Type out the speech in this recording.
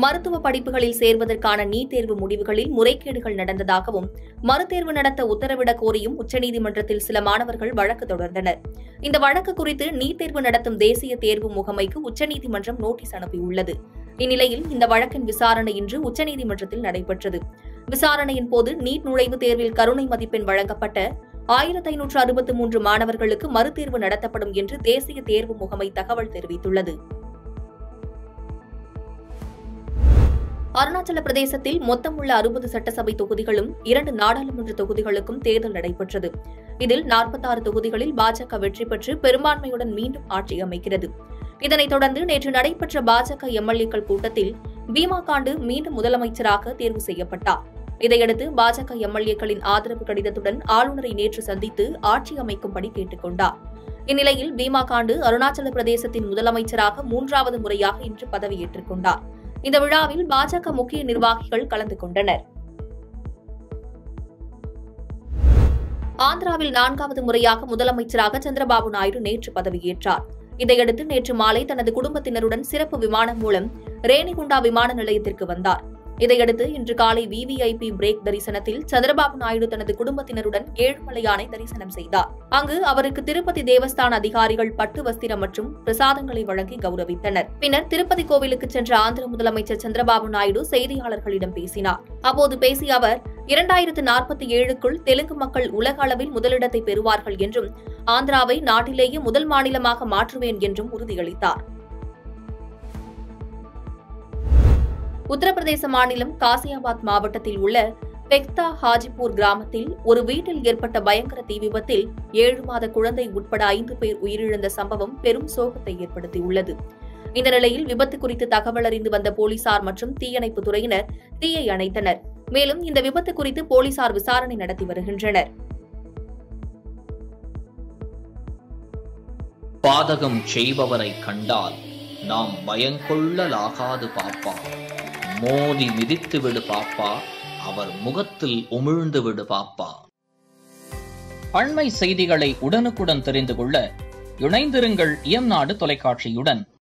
மருத்துவ படிப்புகளில் சேர்வதற்கான நீட் தேர்வு முடிவுகளில் முறைகேடுகள் நடந்ததாகவும் மறுதேர்வு நடத்த உத்தரவிடக் கோரியும் உச்சநீதிமன்றத்தில் சில மாணவர்கள் வழக்கு தொடர்ந்தனர் இந்த வழக்கு குறித்து நீட் தேர்வு நடத்தும் தேசிய தேர்வு முகமைக்கு உச்சநீதிமன்றம் நோட்டீஸ் அனுப்பியுள்ளது இந்நிலையில் இந்த வழக்கின் விசாரணை இன்று உச்சநீதிமன்றத்தில் நடைபெற்றது விசாரணையின் போது நீட் நுழைவுத் தேர்வில் கருணை மதிப்பெண் வழங்கப்பட்ட ஆயிரத்து ஐநூற்று அறுபத்து மூன்று மாணவர்களுக்கு மறுதேர்வு நடத்தப்படும் என்று தேசிய தேர்வு முகமை தகவல் தெரிவித்துள்ளது அருணாச்சல பிரதேசத்தில் மொத்தமுள்ள அறுபது சட்டசபை தொகுதிகளும் இரண்டு நாடாளுமன்ற தொகுதிகளுக்கும் தேர்தல் நடைபெற்றது இதில் நாற்பத்தாறு தொகுதிகளில் பாஜக வெற்றி பெற்று பெரும்பான்மையுடன் மீண்டும் ஆட்சி அமைக்கிறது இதனைத் தொடர்ந்து நேற்று நடைபெற்ற பாஜக எம்எல்ஏக்கள் கூட்டத்தில் பீமா காண்டு மீண்டும் முதலமைச்சராக தேர்வு செய்யப்பட்டார் இதையடுத்து பாஜக எம்எல்ஏக்களின் ஆதரவு கடிதத்துடன் ஆளுநரை நேற்று சந்தித்து ஆட்சி அமைக்கும்படி கேட்டுக் கொண்டார் இந்நிலையில் பீமா காண்டு அருணாச்சல பிரதேசத்தின் முதலமைச்சராக மூன்றாவது முறையாக இன்று பதவியேற்றுக் கொண்டார் இந்த விழாவில் பாஜக முக்கிய நிர்வாகிகள் கலந்து கொண்டனர் ஆந்திராவில் நான்காவது முறையாக முதலமைச்சராக சந்திரபாபு நாயுடு நேற்று பதவியேற்றார் இதையடுத்து நேற்று மாலை தனது குடும்பத்தினருடன் சிறப்பு விமானம் மூலம் ரேணிகுண்டா விமான நிலையத்திற்கு வந்தார் இதையடுத்து இன்று காலை விவிஐபி பிரேக் தரிசனத்தில் சந்திரபாபு நாயுடு தனது குடும்பத்தினருடன் ஏழுமலையானை தரிசனம் செய்தார் அங்கு அவருக்கு திருப்பதி தேவஸ்தான அதிகாரிகள் பட்டு வஸ்திரம் மற்றும் பிரசாதங்களை வழங்கி கௌரவித்தனர் பின்னர் திருப்பதி கோவிலுக்கு சென்ற ஆந்திர முதலமைச்சர் சந்திரபாபு நாயுடு செய்தியாளர்களிடம் பேசினார் அப்போது பேசிய அவர் இரண்டாயிரத்து நாற்பத்தி ஏழுக்குள் தெலுங்கு மக்கள் உலக அளவில் முதலிடத்தை பெறுவார்கள் என்றும் ஆந்திராவை நாட்டிலேயே முதல் மாநிலமாக மாற்றுவேன் என்றும் உறுதியளித்தார் உத்தரப்பிரதேச மாநிலம் காசியாபாத் மாவட்டத்தில் உள்ள பெக்தா ஹாஜிபூர் கிராமத்தில் ஒரு வீட்டில் ஏற்பட்ட பயங்கர தீ விபத்தில் ஏழு மாத குழந்தை உட்பட ஐந்து பேர் உயிரிழந்த சம்பவம் பெரும் சோகத்தை ஏற்படுத்தியுள்ளது இந்த நிலையில் விபத்து குறித்து தகவல் அறிந்து வந்த போலீசார் மற்றும் தீயணைப்பு துறையினர் தீயை அணைத்தனர் மேலும் இந்த விபத்து குறித்து போலீசார் விசாரணை நடத்தி வருகின்றனர் பாதகம் செய்பவரை கண்டால் நாம் பயங்கொள்ளலாகாது பாப்பா மோதி மிதித்து விடு பாப்பா அவர் முகத்தில் உமிழ்ந்து விடு பாப்பா அண்மை செய்திகளை உடனுக்குடன் தெரிந்து கொள்ள இணைந்திருங்கள் இயம்நாடு தொலைக்காட்சியுடன்